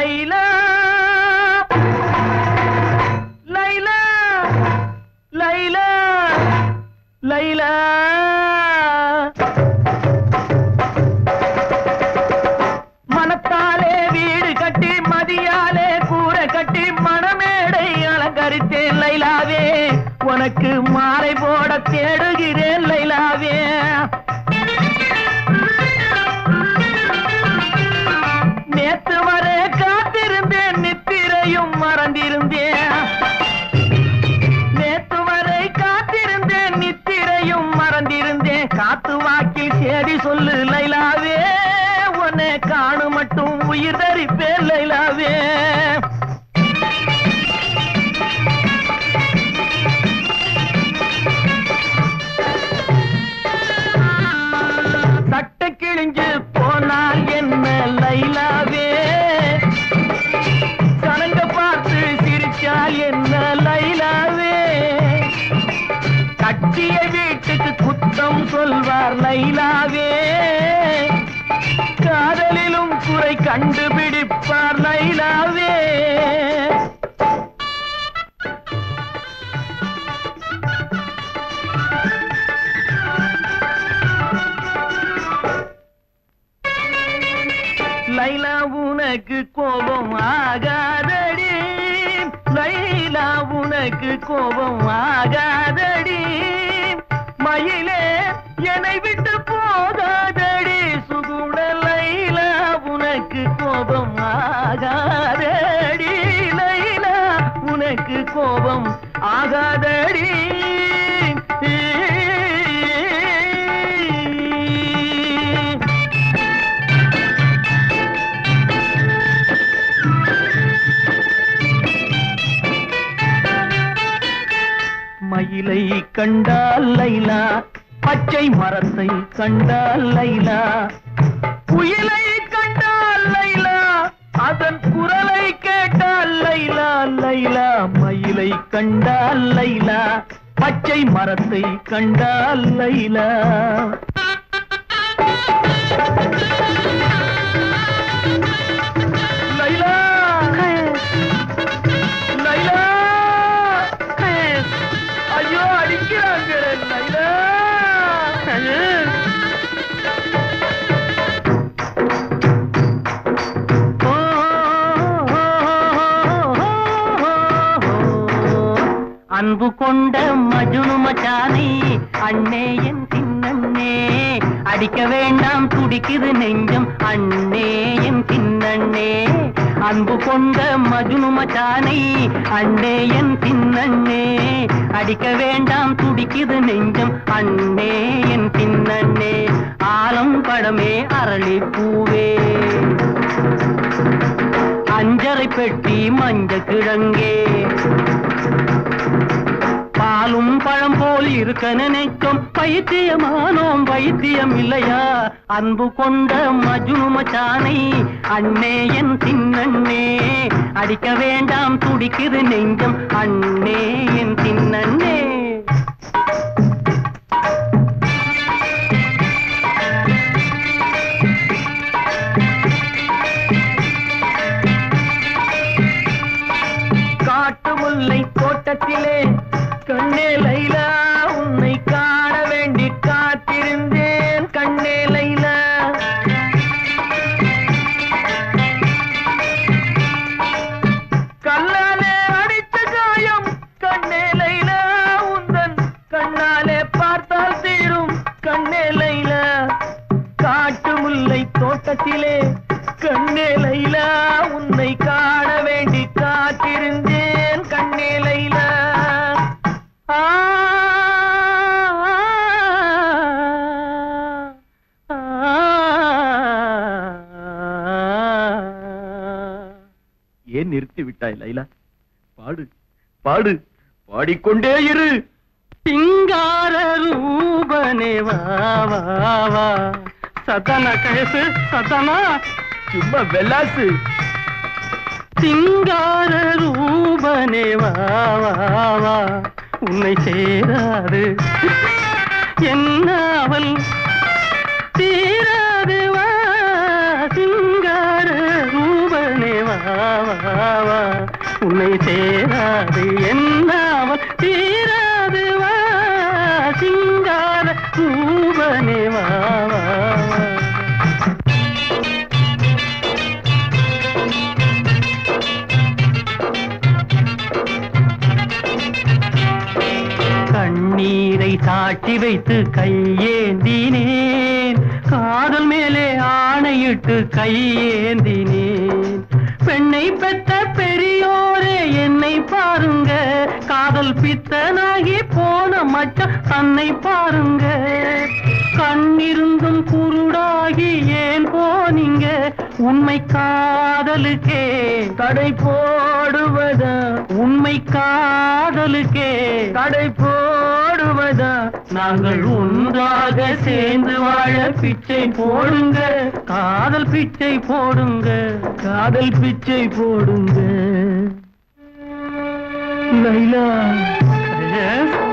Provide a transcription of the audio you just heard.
லைலா லைலா லைலா லைலா மனத்தாலே வீடு கட்டி மதியாலே கூரை கட்டி மணமேடை அலங்கரித்தேன் லைலாவே உனக்கு மாலை போட தேடுகிறேன் லைலாவே நேத்து வரை காத்திருந்தேன் நித்திரையும் மறந்திருந்தேன் நேத்து வரை காத்திருந்தேன் நித்திரையும் மறந்திருந்தேன் காத்து வாக்கில் சேடி சொல்லு லைலாவே உன்னை காணு மட்டும் உயிர் தரிப்பேன் லைலாவே சட்டை கிழிஞ்சு போனால் என்ன லைலாவே கணங்க பார்த்து சிரிச்சால் என்ன லைலாவே கட்டிய வீட்டுக்கு குத்தம் சொல்வார் லைலாவே காதலிலும் குறை கண்டுபிடிப்பார் லைலாவே லைலா உனக்கு கோபம் ஆகாதடி லைலா உனக்கு கோபம் ஆகாதடி மயிலே என்னை விட்டு போகாதடி சுகுண லைலா உனக்கு கோபம் ஆகாதடி லைலா உனக்கு கோபம் ஆகாதடி மயிலை கண்டால் லைலா பச்சை மரத்தை கண்டால் லைலா புயலை கண்டால் லைலா அதன் குரலை கேட்டால் லைலா லைலா மயிலை கண்டால் லைலா பச்சை மரத்தை கண்டால் லைலா லைலா லைலா ஐயோ அடிக்கிறாங்க லைலா அன்பு கொண்ட மஜுனு மச்சானே அண்ணே என் சின்னண்ணே அடிக்க வேண்டாம் துடிக்குது நெஞ்சம் அண்ணே என் சின்னண்ணே அன்பு கொண்ட மஜுனு மச்சானை அண்ணே என் சின்னண்ணே அடிக்க வேண்டாம் துடிக்குது நெஞ்சம் அண்ணே என் சின்னண்ணே ஆலம் படமே அரளி பூவே அஞ்சரை பெட்டி மஞ்ச கிழங்கே பாலும் பழம் போல் இருக்க நினைக்கும் பைத்தியமானோம் வைத்தியம் இல்லையா அன்பு கொண்ட மஜ்னு மச்சானை அண்ணே என் சின்னண்ணே அடிக்க வேண்டாம் துடிக்குது நெஞ்சம் அண்ணே என் சின்னண்ணே காட்டு முல்லை தோட்டத்திலே கண்ணே லைலா உன்னை காண வேண்டி காத்திருந்தேன் கண்ணே லைலா கல்லாலே அடித்த காயம் கண்ணே லைலா உந்தன் கண்ணாலே பார்த்தால் தீரும் கண்ணே லைலா காட்டு முல்லை தோட்டத்திலே கண்ணே லைலா உன்னை காண வேண்டி காத்திருந்தேன் கண்ணே லைலா ஆ, ஆ, ஏன் நிறுத்தி விட்டாய் லைலா பாடு பாடு பாடிக்கொண்டே இரு சிங்கார ரூபனே வா வா வா சதன கேசு சதனா சும்மா வெல்லாசு சிங்கார ரூபனே வா வா வா உன்னை சேராது என்னாவல் தீராது வா சிங்கார ரூபனே வா உன்னை சேராது என்னாமல் தீராது வா சிங்கார பூவனே வா வா, வா. கண்ணீரை சாட்சி வைத்து கையேந்தினேன் காதல் மேலே ஆணையிட்டு கையேந்தினேன் பெண்ணை பெற்ற பெரியோரே என்னை பாருங்க காதல் பித்தனாகி போன மச்சான் தன்னை பாருங்க கண்ணிருந்தும் குருடாகி ஏன் போனீங்க உண்மை காதலுக்கே தடை போடுவதா உண்மை காதலுக்கே தடை போடுவதா நாங்கள் ஒன்றாக சேர்ந்து வாழ பிச்சை போடுங்க காதல் பிச்சை போடுங்க காதல் பிச்சை போடுங்க லைலா Yes.